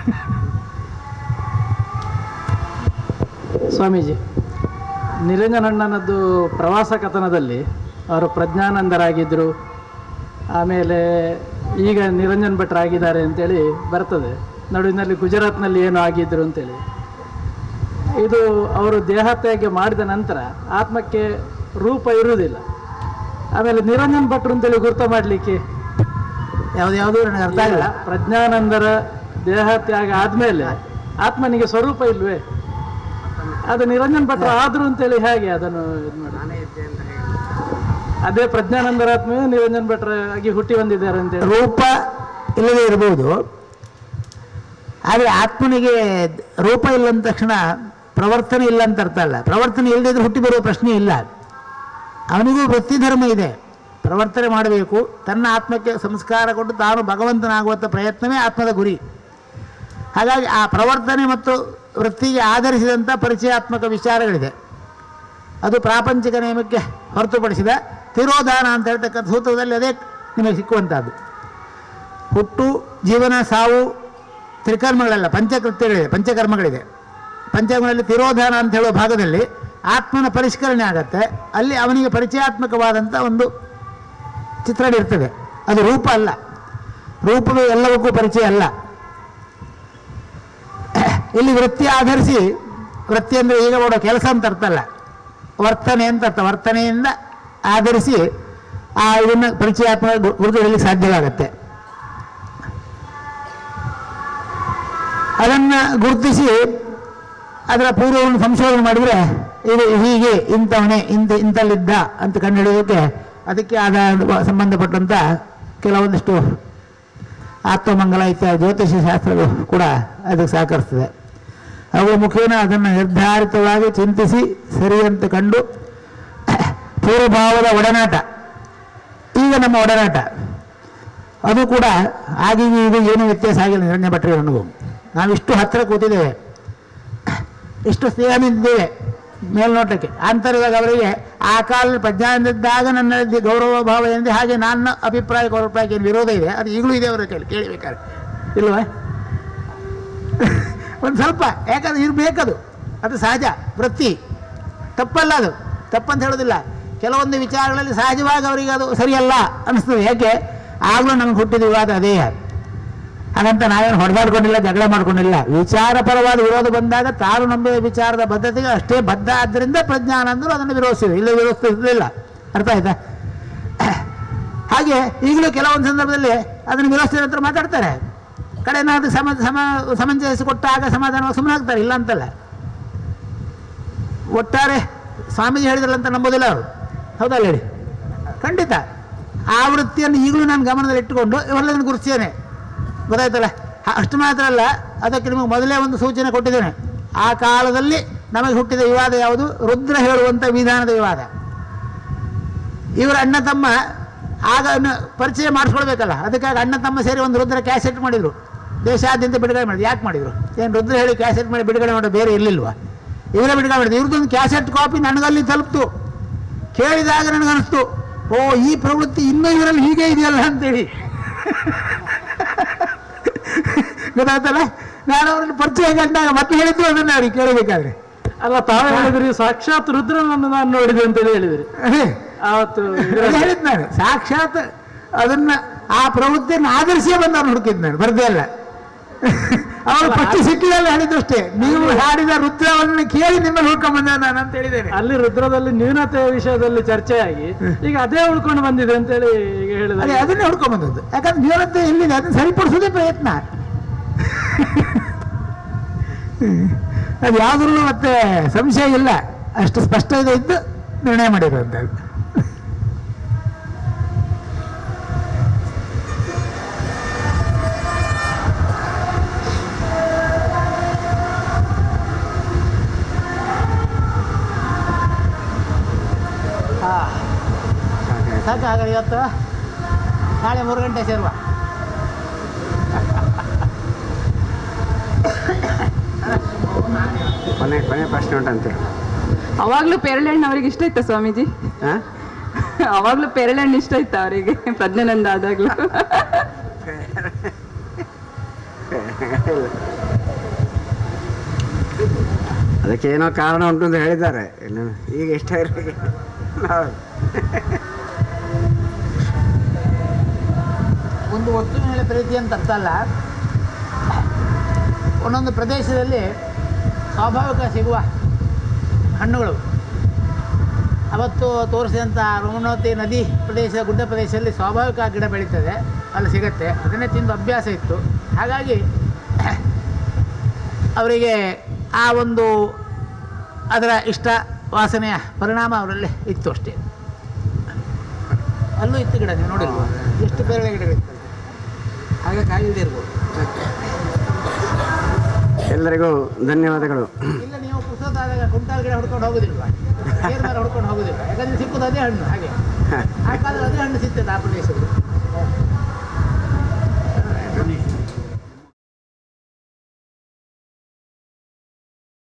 ಸ್ವಾಮೀಜಿ ನಿರಂಜನಣ್ಣನದ್ದು ಪ್ರವಾಸ ಕಥನದಲ್ಲಿ ಅವರು ಪ್ರಜ್ಞಾನಂದರಾಗಿದ್ದರು ಆಮೇಲೆ ಈಗ ನಿರಂಜನ್ ಭಟ್ರಾಗಿದ್ದಾರೆ ಅಂತೇಳಿ ಬರ್ತದೆ ನಡುವಿನಲ್ಲಿ ಗುಜರಾತ್ನಲ್ಲಿ ಏನು ಆಗಿದ್ರು ಅಂತೇಳಿ ಇದು ಅವರು ದೇಹತ್ಯಾಗ ಮಾಡಿದ ನಂತರ ಆತ್ಮಕ್ಕೆ ರೂಪ ಇರುವುದಿಲ್ಲ ಆಮೇಲೆ ನಿರಂಜನ್ ಭಟ್ರು ಅಂತೇಳಿ ಗುರ್ತ ಮಾಡಲಿಕ್ಕೆ ಯಾವ್ದು ಯಾವುದು ನನಗೆ ಅರ್ಥ ಆಗಿಲ್ಲ ಪ್ರಜ್ಞಾನಂದರ ದೇಹತ್ಯಾಗ ಆದ್ಮೇಲೆ ಆತ್ಮನಿಗೆ ಸ್ವರೂಪ ಇಲ್ವೇ ಅದು ನಿರಂಜನ್ ಭಟ್ರು ಆದ್ರು ಅಂತೇಳಿ ಹೇಗೆ ಅದನ್ನು ಇದು ಮಾಡಿ ಅದೇ ಪ್ರಜ್ಞಾನಂದರ ಆತ್ಮವೇ ನಿರಂಜನ್ ಭಟ್ರ ಆಗಿ ಹುಟ್ಟಿ ಬಂದಿದ್ದಾರೆ ಅಂತೇಳಿ ರೂಪ ಇಲ್ಲದೆ ಇರಬಹುದು ಆದರೆ ಆತ್ಮನಿಗೆ ರೂಪ ಇಲ್ಲ ಅಂದ ತಕ್ಷಣ ಪ್ರವರ್ತನೆ ಇಲ್ಲ ಅಂತ ಅರ್ಥ ಅಲ್ಲ ಪ್ರವರ್ತನೆ ಇಲ್ಲದಿದ್ರೆ ಹುಟ್ಟಿ ಬರುವ ಪ್ರಶ್ನೆ ಇಲ್ಲ ಅವನಿಗೂ ವೃತ್ತಿ ಧರ್ಮ ಇದೆ ಪ್ರವರ್ತನೆ ಮಾಡಬೇಕು ತನ್ನ ಆತ್ಮಕ್ಕೆ ಸಂಸ್ಕಾರ ಕೊಟ್ಟು ತಾನು ಭಗವಂತನಾಗುವಂಥ ಪ್ರಯತ್ನವೇ ಆತ್ಮದ ಗುರಿ ಹಾಗಾಗಿ ಆ ಪ್ರವರ್ತನೆ ಮತ್ತು ವೃತ್ತಿಗೆ ಆಧರಿಸಿದಂಥ ಪರಿಚಯಾತ್ಮಕ ವಿಚಾರಗಳಿದೆ ಅದು ಪ್ರಾಪಂಚಿಕ ನಿಯಮಕ್ಕೆ ಹೊರತುಪಡಿಸಿದ ತಿರೋಧಾನ ಅಂತ ಹೇಳ್ತಕ್ಕಂಥ ಸೂತ್ರದಲ್ಲಿ ಅದೇ ನಿಮಗೆ ಸಿಕ್ಕುವಂಥದ್ದು ಹುಟ್ಟು ಜೀವನ ಸಾವು ತ್ರಿಕರ್ಮಗಳಲ್ಲ ಪಂಚಕೃತ್ಯಗಳಿದೆ ಪಂಚಕರ್ಮಗಳಿದೆ ಪಂಚಕರ್ಮಗಳಲ್ಲಿ ತಿರೋಧಾನ ಅಂತ ಹೇಳುವ ಭಾಗದಲ್ಲಿ ಆತ್ಮನ ಪರಿಷ್ಕರಣೆ ಆಗತ್ತೆ ಅಲ್ಲಿ ಅವನಿಗೆ ಪರಿಚಯಾತ್ಮಕವಾದಂಥ ಒಂದು ಚಿತ್ರಣ ಇರ್ತದೆ ಅದು ರೂಪ ಅಲ್ಲ ರೂಪವೇ ಎಲ್ಲವಕ್ಕೂ ಪರಿಚಯ ಅಲ್ಲ ಇಲ್ಲಿ ವೃತ್ತಿ ಆಧರಿಸಿ ವೃತ್ತಿ ಅಂದರೆ ಈಗ ಮಾಡೋ ಕೆಲಸ ಅಂತ ಅರ್ಥ ಅಲ್ಲ ವರ್ತನೆ ಅಂತ ಅರ್ಥ ವರ್ತನೆಯಿಂದ ಆಧರಿಸಿ ಆ ಇದನ್ನು ಪರಿಚಯಾತ್ಮಕ ಗು- ಗುರುತಿಡಲಿಕ್ಕೆ ಸಾಧ್ಯವಾಗತ್ತೆ ಅದನ್ನು ಗುರುತಿಸಿ ಅದರ ಪೂರ್ವವನ್ನು ಸಂಶೋಧನೆ ಮಾಡಿದರೆ ಇದು ಹೀಗೆ ಇಂಥವನೇ ಇಂಥ ಇಂಥಲ್ಲಿದ್ದ ಅಂತ ಕಂಡುಹಿಡಿಯೋದಕ್ಕೆ ಅದಕ್ಕೆ ಆದ ಸಂಬಂಧಪಟ್ಟಂಥ ಕೆಲವೊಂದಿಷ್ಟು ಆತ್ಮಮಂಗಲ ಇತ್ಯಾದಿ ಜ್ಯೋತಿಷ ಶಾಸ್ತ್ರಗಳು ಕೂಡ ಅದಕ್ಕೆ ಸಹಕರಿಸ್ತದೆ ಅವುಗಳ ಮುಖೇನ ಅದನ್ನು ನಿರ್ಧಾರಿತವಾಗಿ ಚಿಂತಿಸಿ ಸರಿ ಅಂತ ಕಂಡು ಪೂರ್ವಭಾವದ ಒಡನಾಟ ಈಗ ನಮ್ಮ ಒಡನಾಟ ಅದು ಕೂಡ ಆಗಿಗೂ ಈಗ ಏನೂ ವ್ಯತ್ಯಾಸ ಆಗಿಲ್ಲ ನಿರಣ್ಯ ಭಟ್ರಿಗೆ ನನಗೂ ನಾವಿಷ್ಟು ಹತ್ತಿರ ಕೂತಿದ್ದೇವೆ ಇಷ್ಟು ಸ್ನೇಹದಿಂದಿದ್ದೇವೆ ಮೇಲ್ನೋಟಕ್ಕೆ ಆಂತರ್ಯದಾಗ ಅವರಿಗೆ ಆ ಕಾಲದಲ್ಲಿ ಪ್ರಜ್ಞಾನದಿದ್ದಾಗ ನನ್ನಲ್ಲಿ ಗೌರವ ಭಾವ ಏನಿದೆ ಹಾಗೆ ನನ್ನ ಅಭಿಪ್ರಾಯ ಗೌರವಕ್ಕೆ ಏನು ವಿರೋಧ ಇದೆ ಅದು ಈಗಲೂ ಇದೆ ಅವರ ಕೈಲಿ ಕೇಳಬೇಕಾದ್ರೆ ಇಲ್ವಾ ಒಂದು ಸ್ವಲ್ಪ ಯಾಕಂದ್ರೆ ಇರಬೇಕದು ಅದು ಸಹಜ ವೃತ್ತಿ ತಪ್ಪಲ್ಲ ಅದು ತಪ್ಪಂತ ಹೇಳೋದಿಲ್ಲ ಕೆಲವೊಂದು ವಿಚಾರಗಳಲ್ಲಿ ಸಹಜವಾಗಿ ಅವರಿಗೆ ಅದು ಸರಿಯಲ್ಲ ಅನಿಸ್ತದೆ ಯಾಕೆ ಆಗಲೂ ನಮ್ಗೆ ಹುಟ್ಟಿದ ವಿವಾದ ಅದೇ ಹಾಗಂತ ನಾವೇನು ಹೊಡೆದಾಡ್ಕೊಂಡಿಲ್ಲ ಜಗಳ ಮಾಡ್ಕೊಂಡಿಲ್ಲ ವಿಚಾರಪರವಾದ ವಿರೋಧ ಬಂದಾಗ ತಾನು ನಂಬಿದ ವಿಚಾರದ ಬದ್ಧತೆಗೆ ಅಷ್ಟೇ ಬದ್ಧ ಆದ್ದರಿಂದ ಪ್ರಜ್ಞಾನಂದರು ಅದನ್ನು ವಿರೋಧಿಸಿದೆ ಇಲ್ಲ ವಿರೋಧಿಸಲಿಲ್ಲ ಅರ್ಥ ಆಯ್ತಾ ಹಾಗೆ ಈಗಲೂ ಕೆಲವೊಂದು ಸಂದರ್ಭದಲ್ಲಿ ಅದನ್ನು ವಿರೋಧಿಸಿದ ಹತ್ರ ಮಾತಾಡ್ತಾರೆ ಕಡೆನಾದ್ರು ಸಮ ಸಮ ಸಮಂಜಸ ಕೊಟ್ಟಾಗ ಸಮಾಧಾನ ಸುಮ್ಮನಾಗ್ತಾರೆ ಇಲ್ಲ ಅಂತಲ್ಲ ಒಟ್ಟಾರೆ ಸ್ವಾಮೀಜಿ ಹೇಳಿದ್ರಲ್ಲ ಅಂತ ನಂಬೋದಿಲ್ಲ ಅವರು ಹೌದಲ್ಲ ಹೇಳಿ ಖಂಡಿತ ಆ ವೃತ್ತಿಯನ್ನು ಈಗಲೂ ನಾನು ಗಮನದಲ್ಲಿ ಇಟ್ಟುಕೊಂಡು ಇವೆಲ್ಲದನ್ನು ಗುರುತಿಸ್ತೇನೆ ಗೊತ್ತಾಯ್ತಲ್ಲ ಹ- ಅಷ್ಟು ಮಾತ್ರ ಅಲ್ಲ ಅದಕ್ಕೆ ನಿಮಗೆ ಮೊದಲೇ ಒಂದು ಸೂಚನೆ ಕೊಟ್ಟಿದ್ದೇನೆ ಆ ಕಾಲದಲ್ಲಿ ನಮಗೆ ಹುಟ್ಟಿದ ವಿವಾದ ಯಾವುದು ರುದ್ರ ಹೇಳುವಂಥ ವಿಧಾನದ ವಿವಾದ ಇವರ ಅಣ್ಣ ತಮ್ಮ ಆಗ ನ- ಪರಿಚಯ ಮಾಡಿಸ್ಕೊಳ್ಬೇಕಲ್ಲ ಅದಕ್ಕಾಗಿ ಅಣ್ಣ ತಮ್ಮ ಸೇರಿ ಒಂದು ರುದ್ರ ಕ್ಯಾಸೆಟ್ ಮಾಡಿದರು ದೇಶಾದ್ಯಂತ ಬಿಡುಗಡೆ ಮಾಡಿದ್ರು ಯಾಕೆ ಮಾಡಿದರು ಏನು ರುದ್ರ ಹೇಳಿ ಕ್ಯಾಸೆಟ್ ಮಾಡಿ ಬಿಡುಗಡೆ ಮಾಡೋ ಬೇರೆ ಇರಲಿಲ್ವಾ ಇವರೇ ಬಿಡುಗಡೆ ಮಾಡಿದ್ರು ಇವ್ರದ್ದೊಂದು ಕ್ಯಾಸೆಟ್ ಕಾಪಿ ನನಗಲ್ಲಿ ತಲುಪ್ತು ಕೇಳಿದಾಗ ನನಗನ್ನಿಸ್ತು ಓ ಈ ಪ್ರವೃತ್ತಿ ಇನ್ನೂ ಇವರಲ್ಲಿ ಹೀಗೆ ಇದೆಯಲ್ಲ ಅಂತೇಳಿ ಗೊತ್ತಾಯ್ತಲ್ಲ ನಾನು ಅವ್ರನ್ನ ಪರಿಚಯ ಕಂಡಾಗ ಮತ್ತೆ ಹೇಳಿದ್ದು ಅದನ್ನು ಅವ್ರಿಗೆ ಕೇಳಬೇಕಾದ್ರೆ ಅಲ್ಲ ತಾವೇ ಹೇಳಿದ್ರಿ ಸಾಕ್ಷಾತ್ ರುದ್ರನನ್ನು ನಾನು ನೋಡಿದೆ ಅಂತೇಳಿ ಹೇಳಿದ್ರಿ ಅದೇ ಆವತ್ತು ಅದೇ ಹೇಳಿದ್ ನಾನು ಸಾಕ್ಷಾತ್ ಅದನ್ನ ಆ ಪ್ರವೃತ್ತಿಯನ್ನು ಆಧರಿಸೇ ಬಂದವ್ರು ಹುಡುಕಿದ್ ನಾನು ಬರ್ದೇ ಅಲ್ಲ ಅವರು ಫಸ್ಟ್ ಸಿಟ್ಟಿನಲ್ಲಿ ಹೇಳಿದ್ದು ಅಷ್ಟೇ ನೀವು ಹಾಡಿದ ರುದ್ರವನ್ನು ಕೇಳಿ ನಿಮ್ಮಲ್ಲಿ ಹುಡ್ಕೊಂಡ್ ಬಂದ ನಾನು ಅಂತ ಹೇಳಿದ್ದೇನೆ ಅಲ್ಲಿ ರುದ್ರದಲ್ಲಿ ನ್ಯೂನತೆ ವಿಷಯದಲ್ಲಿ ಚರ್ಚೆಯಾಗಿ ಈಗ ಅದೇ ಉಳ್ಕೊಂಡು ಬಂದಿದೆ ಅಂತೇಳಿ ಈಗ ಅದೇ ಹೇಳಿದ್ರೆ ಅದನ್ನೇ ಹುಡ್ಕೊಂಡ್ ಬಂದದ್ದು ಯಾಕಂದ್ರೆ ನ್ಯೂನತೆ ಎಲ್ಲಿದೆ ಅದನ್ನ ಸರಿಪಡಿಸೋದೇ ಪ್ರಯತ್ನ ಹ್ಮ್. ಅದು ಯಾವುದ್ರಲ್ಲೂ ಮತ್ತೆ ಸಂಶಯ ಇಲ್ಲ ಅಷ್ಟು ಸ್ಪಷ್ಟ ಇದೆ ಇದ್ದು ನಿರ್ಣಯ ಮಾಡಿರುವಂಥದ್ದು ಸಾಕು ಹಾಗಾದ್ರೆ ಇವತ್ತು ನಾಳೆ ಮೂರು ಗಂಟೆ ಸೇರುವ ಕೊನೆ ಕೊನೆ ಪ್ರಶ್ನೆ ಉಂಟಂತೀರ ಅವಾಗ್ಲೂ ಪೇರಳೆಹಣ್ಣು ಅವ್ರಿಗೆ ಇಷ್ಟ ಇತ್ತ ಸ್ವಾಮೀಜಿ ಹಾಂ ಅವಾಗ್ಲೂ ಪೇರಳೆಹಣ್ಣು ಇಷ್ಟ ಇತ್ತ ಅವರಿಗೆ ಪ್ರಜ್ಞಾನಂದ ಆದಾಗ್ಲೂ ಅದಕ್ಕೆ ಏನೋ ಕಾರಣ ಉಂಟು ಅಂತ ಹೇಳಿದ್ದಾರೆ ಇನ್ನು ಈಗ ಇಷ್ಟ ಇರಲಿಕ್ಕೆ ಹೌದು ಒಂದು ವಸ್ತುವಿನ ಮೇಲೆ ಪ್ರೀತಿ ಅಂತ ಅರ್ಥ ಅಲ್ಲ ಒಂದೊಂದು ಪ್ರದೇಶದಲ್ಲಿ ಸ್ವಾಭಾವಿಕ ಸಿಗುವ ಹಣ್ಣುಗಳು ಅವತ್ತು ತೋರಿಸಿದಂಥ ರೋಮನವತಿ ನದಿ ಪ್ರದೇಶ ಗುಡ್ಡ ಪ್ರದೇಶದಲ್ಲಿ ಸ್ವಾಭಾವಿಕ ಗಿಡ ಬೆಳೀತದೆ ಅಲ್ಲಿ ಸಿಗತ್ತೆ ಅದನ್ನೇ ತಿಂದು ಅಭ್ಯಾಸ ಇತ್ತು ಹಾಗಾಗಿ ಅವರಿಗೆ ಆ ಒಂದು ಅದರ ಇಷ್ಟ ವಾಸನೆಯ ಪರಿಣಾಮ ಅವರಲ್ಲಿ ಇತ್ತು ಅಷ್ಟೇ ಅಲ್ಲೂ ಇತ್ತು ಗಿಡ ನೀವು ನೋಡಿಲ್ವ ಎಷ್ಟು ಬೇರೆ ಗಿಡಗಳಿತ್ತು ಹಾಗೆ ಕಾಯಿಲ್ದೇ ಇರ್ಬೋದು ಎಲ್ಲರಿಗೂ ಧನ್ಯವಾದಗಳು ಇಲ್ಲ ನೀವು ಪುಸ್ತಕದಾಗ ಕುಂಟಾಲ್ ಗಿಡ ಹುಡ್ಕೊಂಡು ಹೋಗುದಿಲ್ವಾ ಏರ್ ಮರ ಹುಡ್ಕೊಂಡು ಹೋಗುದಿಲ್ಲ ಯಾಕಂದ್ರೆ ಸಿಕ್ಕುದು ಅದೇ ಹಣ್ಣು ಹಾಗೆ ಆ ಕಾಲದಲ್ಲಿ ಅದೇ ಹಣ್ಣು ಸಿಗ್ತದೆ ಆ ಪ್ರದೇಶದಲ್ಲಿ